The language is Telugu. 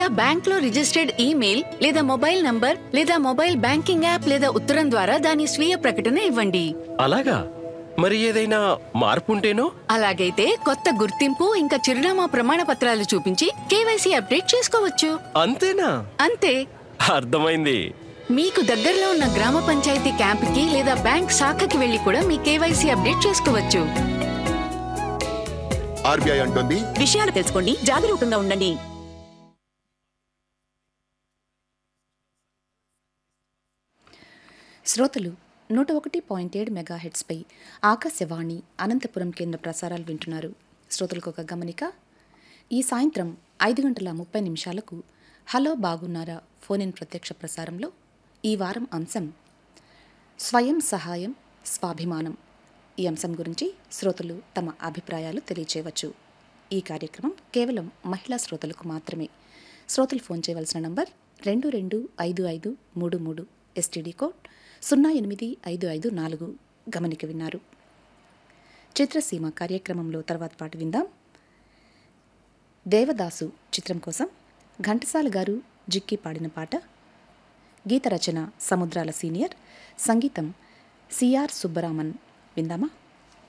బ్యాంక్ లో రిజిస్టర్డ్ ఈమెయిల్ లేదా మొబైల్ నంబర్ లేదా మొబైల్ బ్యాంకింగ్ యాప్ లేదా ఉత్తరం ద్వారా దాని స్వీయ ప్రకటన ఇవ్వండి అలాగా మరి ఏదైనా మార్పు ఉంటేనో అలాగైతే కొత్త గుర్తింపు ఇంకా చిరునామా ప్రమాణ పత్రాలు చూపించి కేవైసీ అప్డేట్ చేసుకోవచ్చు అంతేనా అంతే అర్థమైంది మీకు దగ్గరలో ఉన్న గ్రామ పంచాయతీ క్యాంప్కి లేదా బ్యాంక్ శాఖకి వెళ్లి కూడా మీ కేవైసీ అప్డేట్ చేసుకోవచ్చు ఆర్బీఐ అంటుంది విషయాలు తెలుసుకోండి జాగరూకంగా ఉండండి శ్రోతలు నూట ఒకటి పాయింట్ ఏడు మెగాహెడ్స్పై ఆకాశవాణి అనంతపురం కేంద్ర ప్రసారాలు వింటున్నారు శ్రోతలకు ఒక గమనిక ఈ సాయంత్రం ఐదు గంటల ముప్పై నిమిషాలకు హలో బాగున్నారా ఫోన్ ఇన్ ప్రత్యక్ష ప్రసారంలో ఈ వారం అంశం స్వయం సహాయం స్వాభిమానం ఈ అంశం గురించి శ్రోతలు తమ అభిప్రాయాలు తెలియచేయవచ్చు ఈ కార్యక్రమం కేవలం మహిళా శ్రోతలకు మాత్రమే శ్రోతలు ఫోన్ చేయవలసిన నంబర్ రెండు రెండు ఐదు ఐదు మూడు మూడు ఎస్టీడీ కోడ్ సున్నా ఎనిమిది ఐదు ఐదు నాలుగు గమనిక విన్నారు చిత్రసీమ కార్యక్రమంలో తర్వాత పాట విందాం దేవదాసు చిత్రం కోసం ఘంటసాల గారు జిక్కి పాడిన పాట గీత రచన సముద్రాల సీనియర్ సంగీతం సిఆర్ సుబ్బరామన్ విందామా